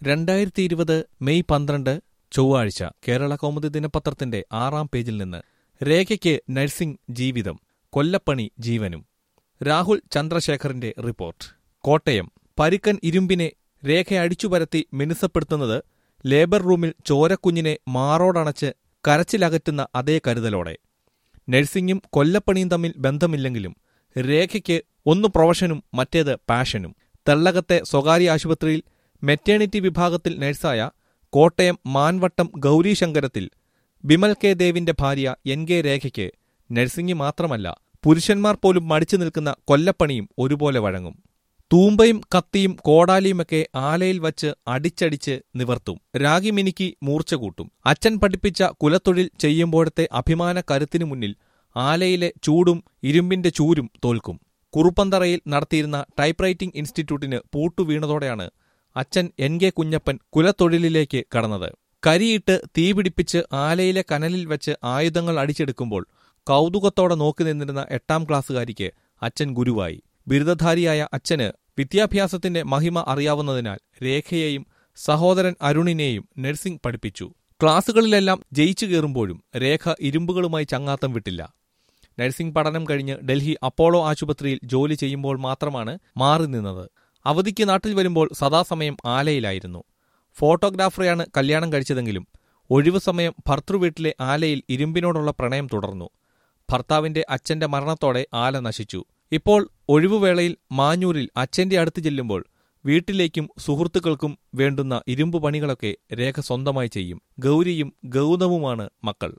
രണ്ടായിരത്തി ഇരുപത് മെയ് പന്ത്രണ്ട് ചൊവ്വാഴ്ച കേരള കൗമുദി ദിനപത്രത്തിന്റെ ആറാം പേജിൽ നിന്ന് രേഖയ്ക്ക് നഴ്സിംഗ് ജീവിതം കൊല്ലപ്പണി ജീവനും രാഹുൽ ചന്ദ്രശേഖറിന്റെ റിപ്പോർട്ട് കോട്ടയം പരുക്കൻ ഇരുമ്പിനെ രേഖ അടിച്ചുപരത്തി മിനുസപ്പെടുത്തുന്നത് ലേബർ റൂമിൽ ചോരക്കുഞ്ഞിനെ മാറോടണച്ച് കരച്ചിലകറ്റുന്ന അതേ കരുതലോടെ നഴ്സിംഗും കൊല്ലപ്പണിയും തമ്മിൽ ബന്ധമില്ലെങ്കിലും രേഖയ്ക്ക് ഒന്ന് പ്രൊഫഷനും മറ്റേത് പാഷനും തെള്ളകത്തെ സ്വകാര്യ ആശുപത്രിയിൽ മെറ്റേണിറ്റി വിഭാഗത്തിൽ നഴ്സായ കോട്ടയം മാൻവട്ടം ഗൗരീശങ്കരത്തിൽ ബിമൽ കെ ദേവിന്റെ ഭാര്യ എൻ കെ രേഖയ്ക്ക് നഴ്സിംഗ് മാത്രമല്ല പുരുഷന്മാർ പോലും മടിച്ചു നിൽക്കുന്ന കൊല്ലപ്പണിയും ഒരുപോലെ വഴങ്ങും തൂമ്പയും കത്തിയും കോടാലിയുമൊക്കെ ആലയിൽ വച്ച് അടിച്ചടിച്ച് നിവർത്തും രാഗി മിനുക്കി മൂർച്ച കൂട്ടും അച്ഛൻ പഠിപ്പിച്ച കുലത്തൊഴിൽ ചെയ്യുമ്പോഴത്തെ അഭിമാന കരുത്തിനു മുന്നിൽ ആലയിലെ ചൂടും ഇരുമ്പിന്റെ ചൂരും തോൽക്കും കുറുപ്പന്തറയിൽ നടത്തിയിരുന്ന ടൈപ്പ്റൈറ്റിംഗ് ഇൻസ്റ്റിറ്റ്യൂട്ടിന് പൂട്ടു വീണതോടെയാണ് അച്ഛൻ എൻ കെ കുഞ്ഞപ്പൻ കുലത്തൊഴിലിലേക്ക് കടന്നത് കരിയിട്ട് തീപിടിപ്പിച്ച് ആലയിലെ കനലിൽ വെച്ച് ആയുധങ്ങൾ അടിച്ചെടുക്കുമ്പോൾ കൗതുകത്തോടെ നോക്കി നിന്നിരുന്ന എട്ടാം ക്ലാസ്സുകാരിക്ക് അച്ഛൻ ഗുരുവായി ബിരുദധാരിയായ അച്ഛന് വിദ്യാഭ്യാസത്തിന്റെ മഹിമ അറിയാവുന്നതിനാൽ രേഖയെയും സഹോദരൻ അരുണിനെയും നഴ്സിംഗ് പഠിപ്പിച്ചു ക്ലാസുകളിലെല്ലാം ജയിച്ചു കയറുമ്പോഴും രേഖ ഇരുമ്പുകളുമായി ചങ്ങാത്തം വിട്ടില്ല നഴ്സിംഗ് പഠനം കഴിഞ്ഞ് ഡൽഹി അപ്പോളോ ആശുപത്രിയിൽ ജോലി ചെയ്യുമ്പോൾ മാത്രമാണ് മാറി നിന്നത് അവധിക്ക് നാട്ടിൽ വരുമ്പോൾ സദാസമയം ആലയിലായിരുന്നു ഫോട്ടോഗ്രാഫറെയാണ് കല്യാണം കഴിച്ചതെങ്കിലും ഒഴിവു സമയം ഭർത്തൃവീട്ടിലെ ആലയിൽ ഇരുമ്പിനോടുള്ള പ്രണയം തുടർന്നു ഭർത്താവിന്റെ അച്ഛന്റെ മരണത്തോടെ ആല നശിച്ചു ഇപ്പോൾ ഒഴിവുവേളയിൽ മാഞ്ഞൂരിൽ അച്ഛന്റെ അടുത്ത് ചെല്ലുമ്പോൾ വീട്ടിലേക്കും സുഹൃത്തുക്കൾക്കും വേണ്ടുന്ന ഇരുമ്പു പണികളൊക്കെ രേഖ സ്വന്തമായി ചെയ്യും ഗൗരിയും ഗൗതമുമാണ് മക്കൾ